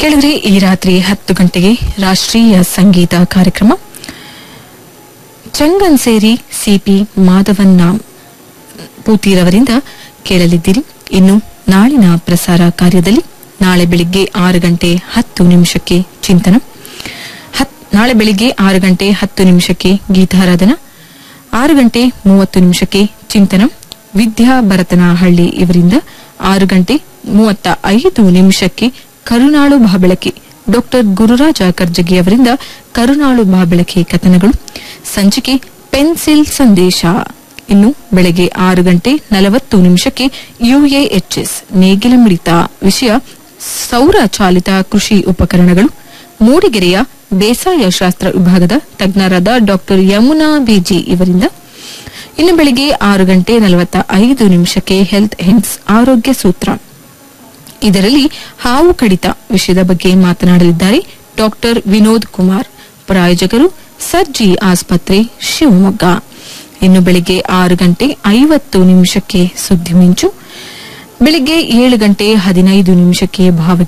ಕೆಳಗರೆ ಈ ರಾತ್ರಿ ಹತ್ತು ಗಂಟೆಗೆ ರಾಷ್ಟ್ರೀಯ ಸಂಗೀತ ಕಾರ್ಯಕ್ರಮ ಚಂಗನ್ಸೇರಿ ಸಿಪಿ ಮಾಧವನ್ನ ಪೂತಿರವರಿಂದ ಕೇಳಲಿದ್ದೀರಿ ಇನ್ನು ನಾಳಿನ ಪ್ರಸಾರ ಕಾರ್ಯದಲ್ಲಿ ನಾಳೆ ಬೆಳಿಗ್ಗೆ ಆರು ಗಂಟೆ ಹತ್ತು ನಿಮಿಷಕ್ಕೆ ಚಿಂತನ ಹತ್- ನಾಳೆ ಬೆಳಿಗ್ಗೆ ಆರು ಗಂಟೆ ಹತ್ತು ನಿಮಿಷಕ್ಕೆ ಗೀತಾರಾಧನ ಆರು ಗಂಟೆ ಮೂವತ್ತು ನಿಮಿಷಕ್ಕೆ ಚಿಂತನ ವಿದ್ಯಾ ಭರತನಹಳ್ಳಿ ಇವರಿಂದ ಆರು ಗಂಟೆ ಮೂವತ್ತ ಐದು ನಿಮಿಷಕ್ಕೆ ಕರುನಾಳು ಬಾಬೆಳಕೆ ಡಾಕ್ಟರ್ ಗುರುರಾಜ ಕರ್ಜಗಿ ಅವರಿಂದ ಕರುನಾಳು ಬಾಬೆಳಕೆ ಕಥನಗಳು ಸಂಚಿಕೆ ಪೆನ್ಸಿಲ್ ಸಂದೇಶ ಇನ್ನು ಬೆಳಗ್ಗೆ ಆರು ಗಂಟೆ ನಲವತ್ತು ನಿಮಿಷಕ್ಕೆ ಯುಎಎಚ್ಎಸ್ ನೇಗಿಲ ಮಿಡಿತ ವಿಷಯ ಸೌರ ಚಾಲಿತ ಕೃಷಿ ಉಪಕರಣಗಳು ಮೂಡಿಗೆರೆಯ ಬೇಸಾಯ ಶಾಸ್ತ್ರ ವಿಭಾಗದ ತಜ್ಞರಾದ ಡಾಕ್ಟರ್ ಯಮುನಾ ಬಿಜಿ ಇವರಿಂದ ಇನ್ನು ಬೆಳಿಗ್ಗೆ ಆರು ಗಂಟೆ ನಲವತ್ತ ಐದು ನಿಮಿಷಕ್ಕೆ ಹೆಲ್ತ್ ಹೆನ್ಸ್ ಆರೋಗ್ಯ ಸೂತ್ರ ಇದರಲ್ಲಿ ಹಾವು ಕಡಿತ ವಿಷಯದ ಬಗ್ಗೆ ಮಾತನಾಡಲಿದ್ದಾರೆ ಡಾಕ್ಟರ್ ವಿನೋದ್ ಕುಮಾರ್ ಪ್ರಾಯೋಜಕರು ಸರ್ಜಿ ಆಸ್ಪತ್ರೆ ಶಿವಮೊಗ್ಗ ಇನ್ನು ಬೆಳಿಗ್ಗೆ ಆರು ಗಂಟೆ ಐವತ್ತು ನಿಮಿಷಕ್ಕೆ ಸುದ್ದಿ ಮಿಂಚು ಬೆಳಿಗ್ಗೆ ಏಳು ಗಂಟೆ ಹದಿನೈದು ನಿಮಿಷಕ್ಕೆ ಭಾವ